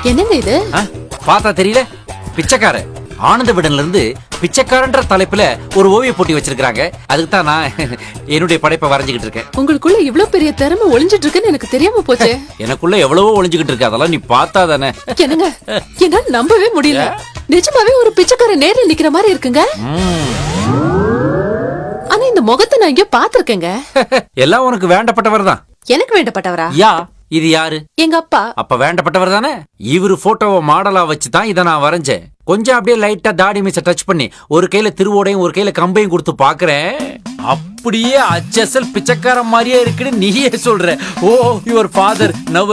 என்னங்க இது ஆ, பார்த்தா தெரியல பிச்சைக்கார ஆனந்த விடன்ல இருந்து பிச்சைக்காரன்ற தலைப்புல ஒரு ஓவிய போட்டி வச்சிருக்காங்க அதுக்கு தான் நான் என்னுடைய படைப்பை வரைஞ்சுக்கிட்டு இருக்கேன் உங்களுக்குள்ள இவ்ளோ பெரிய திறமை ஒளிஞ்சிட்டு இருக்குன்னு எனக்கு தெரியாம போச்சு எனக்குள்ள எவ்வளவோ ஒளிஞ்சுக்கிட்டு இருக்கு அதெல்லாம் நீ பார்த்தா தானே என்னங்க என்னால நம்பவே முடியல நிஜமாவே ஒரு பிச்சைக்காரன் நேர்ல நிக்கிற மாதிரி இருக்குங்க ஆனா இந்த முகத்தை நான் எங்கேயோ பாத்திருக்கேங்க எல்லாம் உனக்கு வேண்டப்பட்டவர் தான் எனக்கு வேண்டப்பட்டவரா யா இது யாரு எங்க அப்பா அப்ப வேண்டப்பட்டவர் தானே இவரு போட்டோவை மாடலா வச்சு தான் இதை நான் வரைஞ்சேன் கொஞ்சம் அப்படியே லைட்டா தாடி மீச டச் பண்ணி ஒரு கையில திருவோடையும் ஒரு கையில கம்பையும் கொடுத்து பாக்குறேன் அப்படியே அச்சசல் பிச்சைக்காரன் மாதிரியே இருக்குன்னு நீயே சொல்ற ஓ யுவர் ஃபாதர் நவ்